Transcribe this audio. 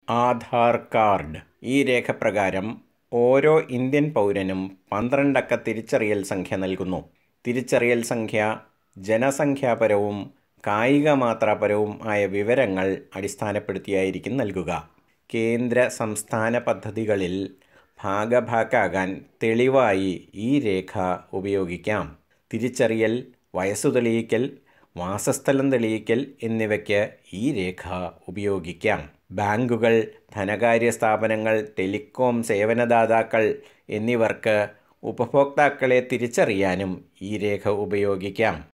Aadhaar card ഈ രേഖ പ്രകാരം ഓരോ ഇന്ത്യൻ പൗരനും പന്ത്രണ്ടക്ക തിരിച്ചറിയൽ സംഖ്യ നൽകുന്നു തിരിച്ചറിയൽ സംഖ്യ ജനസംഖ്യാപരവും കായികമാത്രാപരവും ആയ വിവരങ്ങൾ അടിസ്ഥാനപ്പെടുത്തിയായിരിക്കും നൽകുക കേന്ദ്ര സംസ്ഥാന പദ്ധതികളിൽ ഭാഗഭാക്കാകാൻ തെളിവായി ഈ രേഖ ഉപയോഗിക്കാം തിരിച്ചറിയൽ വയസ്സു തെളിയിക്കൽ വാസസ്ഥലം തെളിയിക്കൽ എന്നിവയ്ക്ക് ഈ രേഖ ഉപയോഗിക്കാം ബാങ്കുകൾ ധനകാര്യ സ്ഥാപനങ്ങൾ ടെലികോം സേവനദാതാക്കൾ എന്നിവർക്ക് ഉപഭോക്താക്കളെ തിരിച്ചറിയാനും ഈ രേഖ ഉപയോഗിക്കാം